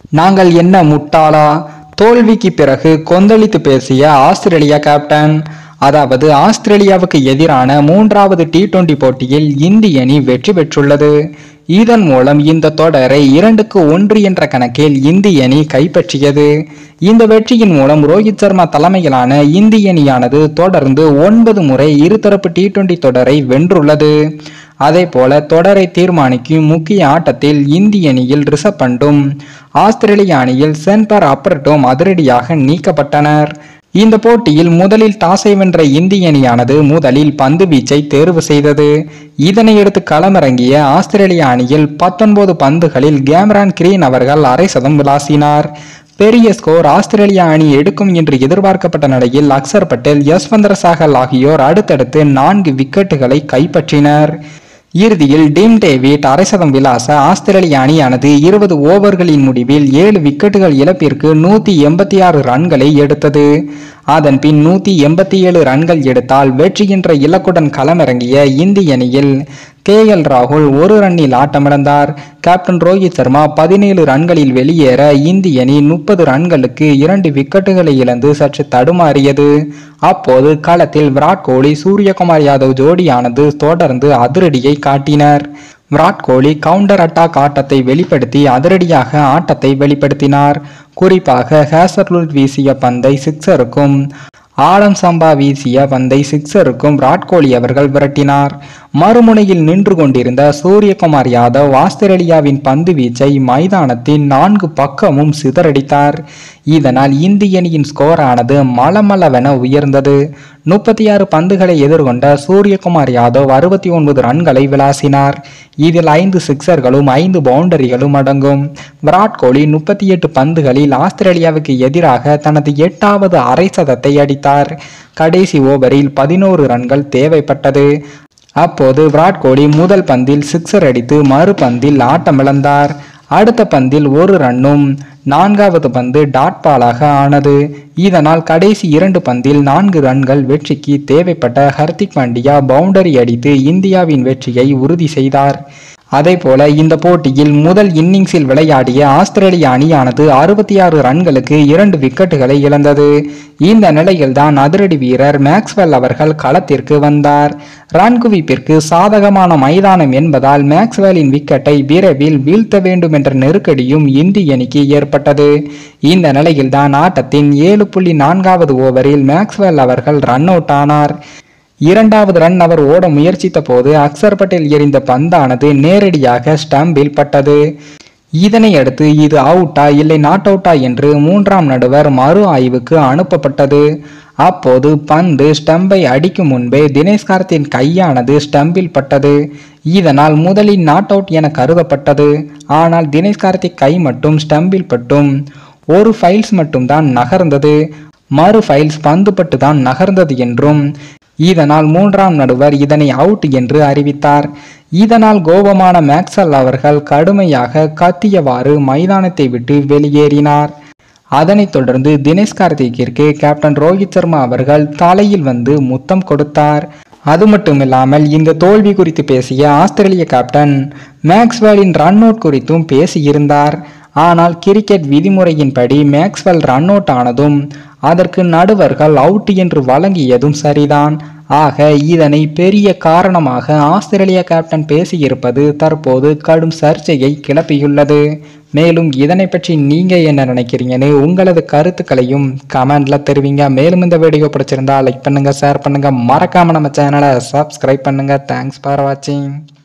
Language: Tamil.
நாங்கள் என்ன முட்டாளா தோல்விக்கு பிறகு கொந்தளித்து பேசிய ஆஸ்திரேலியா கேப்டன் அதாவது ஆஸ்திரேலியாவுக்கு எதிரான மூன்றாவது டி டுவெண்டி போட்டியில் இந்திய அணி வெற்றி பெற்றுள்ளது இதன் மூலம் இந்த தொடரை இரண்டுக்கு ஒன்று என்ற கணக்கில் இந்திய அணி கைப்பற்றியது இந்த வெற்றியின் மூலம் ரோஹித் சர்மா தலைமையிலான இந்திய அணியானது தொடர்ந்து ஒன்பது முறை இருதரப்பு டி டுவெண்டி தொடரை வென்றுள்ளது அதே போல தொடரை தீர்மானிக்கும் முக்கிய ஆட்டத்தில் இந்திய அணியில் ரிஷப் பண்டும் ஆஸ்திரேலிய அணியில் சென்பர் அப்பர்டோம் அதிரடியாக நீக்கப்பட்டனர் இந்த போட்டியில் முதலில் டாஸை வென்ற இந்திய அணியானது முதலில் பந்து வீச்சை தேர்வு செய்தது இதனையடுத்து களமிறங்கிய ஆஸ்திரேலிய அணியில் பத்தொன்பது பந்துகளில் கேமரான் கிரீன் அவர்கள் அரை சதம் விளாசினார் பெரிய ஸ்கோர் ஆஸ்திரேலியா அணி எடுக்கும் என்று எதிர்பார்க்கப்பட்ட நிலையில் அக்சர் பட்டேல் யஸ்வந்தர் சாகல் ஆகியோர் அடுத்தடுத்து நான்கு விக்கெட்டுகளை கைப்பற்றினர் இறுதியில் டீம் டேவிட் அரைசதம் விளாச ஆஸ்திரேலிய அணியானது இருபது ஓவர்களின் முடிவில் ஏழு விக்கெட்டுகள் இழப்பிற்கு நூத்தி எண்பத்தி ஆறு ரன்களை எடுத்தது அதன் பின் நூத்தி எண்பத்தி ஏழு ரன்கள் எடுத்தால் வெற்றி என்ற இலக்குடன் களமிறங்கிய இந்திய அணியில் கே எல் ராகுல் ஒரு ரன்னில் ஆட்டமிழந்தார் கேப்டன் ரோஹித் சர்மா பதினேழு ரன்களில் வெளியேற இந்திய அணி முப்பது ரன்களுக்கு இரண்டு விக்கெட்டுகளை இழந்து சற்று தடுமாறியது அப்போது களத்தில் விராட் கோலி சூரியகுமார் யாதவ் ஜோடியானது தொடர்ந்து அதிரடியை காட்டினர் விராட் கோலி கவுண்டர் அட்டாக் ஆட்டத்தை வெளிப்படுத்தி அதிரடியாக ஆட்டத்தை வெளிப்படுத்தினார் குறிப்பாக ஹேசர்லுட் வீசிய பந்தை சிக்ஸருக்கும் ஆலம் சம்பா வீசிய பந்தை சிக்ஸருக்கும் விராட் கோலி அவர்கள் விரட்டினார் மறுமுனையில் நின்று கொண்டிருந்த சூரியகுமார் யாதவ் ஆஸ்திரேலியாவின் பந்து வீச்சை மைதானத்தின் நான்கு பக்கமும் சிதறடித்தார் இதனால் இந்திய அணியின் ஸ்கோரானது மலமளவென உயர்ந்தது முப்பத்தி ஆறு பந்துகளை எதிர்கொண்ட சூரியகுமார் யாதவ் அறுபத்தி ஒன்பது ரன்களை விளாசினார் இதில் ஐந்து சிக்சர்களும் ஐந்து பவுண்டரிகளும் அடங்கும் விராட் கோலி முப்பத்தி எட்டு பந்துகளில் ஆஸ்திரேலியாவுக்கு எதிராக தனது எட்டாவது அரை சதத்தை அடித்தார் கடைசி ஓவரில் பதினோரு ரன்கள் தேவைப்பட்டது அப்போது விராட் கோலி முதல் பந்தில் சிக்ஸர் அடித்து மறு பந்தில் ஆட்டமிழந்தார் அடுத்த பந்தில் ஒரு ரன்னும் நான்காவது பந்து டாட் பாலாக ஆனது இதனால் கடைசி இரண்டு பந்தில் நான்கு ரன்கள் வெற்றிக்கு தேவைப்பட்ட ஹர்திக் பாண்டியா பவுண்டரி அடித்து இந்தியாவின் வெற்றியை உறுதி செய்தார் அதே போல இந்த போட்டியில் முதல் இன்னிங்ஸில் விளையாடிய ஆஸ்திரேலிய அணியானது அறுபத்தி ஆறு ரன்களுக்கு இரண்டு விக்கெட்டுகளை இழந்தது இந்த நிலையில்தான் அதிரடி வீரர் மேக்ஸ்வெல் அவர்கள் களத்திற்கு வந்தார் ரன் குவிப்பிற்கு சாதகமான மைதானம் என்பதால் மேக்ஸ்வெலின் விக்கெட்டை விரைவில் வீழ்த்த வேண்டும் என்ற நெருக்கடியும் இந்திய அணிக்கு ஏற்பட்டது இந்த நிலையில்தான் ஆட்டத்தின் ஏழு புள்ளி நான்காவது ஓவரில் மேக்ஸ்வெல் அவர்கள் ரன் அவுட் ஆனார் இரண்டாவது ரன் அவர் ஓட முயற்சித்த போது அக்சர் பட்டேல் எறிந்த பந்தானது நேரடியாக ஸ்டம்பில் பட்டது இதனை அடுத்து இது அவுட்டா இல்லை நாட் அவுட்டா என்று மூன்றாம் நடுவர் மறு ஆய்வுக்கு அனுப்பப்பட்டது அப்போது பந்து ஸ்டம்பை அடிக்கும் முன்பே தினேஷ் கார்த்தின் கையானது ஸ்டம்பில் பட்டது இதனால் முதலில் நாட் அவுட் என கருதப்பட்டது ஆனால் தினேஷ் கார்த்திக் கை மட்டும் ஸ்டம்பில் பட்டும் ஒரு ஃபைல்ஸ் மட்டும்தான் நகர்ந்தது மறு ஃபைல்ஸ் பந்து பட்டு தான் நகர்ந்தது என்றும் இதனால் மூன்றாம் நடுவர் இதனை அவுட் என்று அறிவித்தார் இதனால் கோபமான மேக்சல் அவர்கள் கடுமையாக கத்தியவாறு மைதானத்தை விட்டு வெளியேறினார் அதனைத் தொடர்ந்து தினேஷ் கார்த்திக்கிற்கு கேப்டன் ரோஹித் சர்மா அவர்கள் தலையில் வந்து முத்தம் கொடுத்தார் அது மட்டுமில்லாமல் இந்த தோல்வி குறித்து பேசிய ஆஸ்திரேலிய கேப்டன் மேக்ஸ்வெலின் ரன் அவுட் குறித்தும் பேசியிருந்தார் ஆனால் கிரிக்கெட் விதிமுறையின்படி மேக்ஸ்வெல் ரன் அவுட் ஆனதும் அதற்கு நடுவர்கள் அவுட் என்று வழங்கியதும் சரிதான் ஆக இதனை பெரிய காரணமாக ஆஸ்திரேலிய கேப்டன் பேசியிருப்பது தற்போது கடும் சர்ச்சையை கிளப்பியுள்ளது மேலும் இதனை பற்றி நீங்க என்ன நினைக்கிறீங்கன்னு உங்களது கருத்துக்களையும் கமெண்ட்ல தெரிவிங்க மேலும் இந்த வீடியோ பிடிச்சிருந்தா லைக் பண்ணுங்க ஷேர் பண்ணுங்க மறக்காம நம்ம சேனலை சப்ஸ்கிரைப் பண்ணுங்க தேங்க்ஸ் ஃபார் வாட்சிங்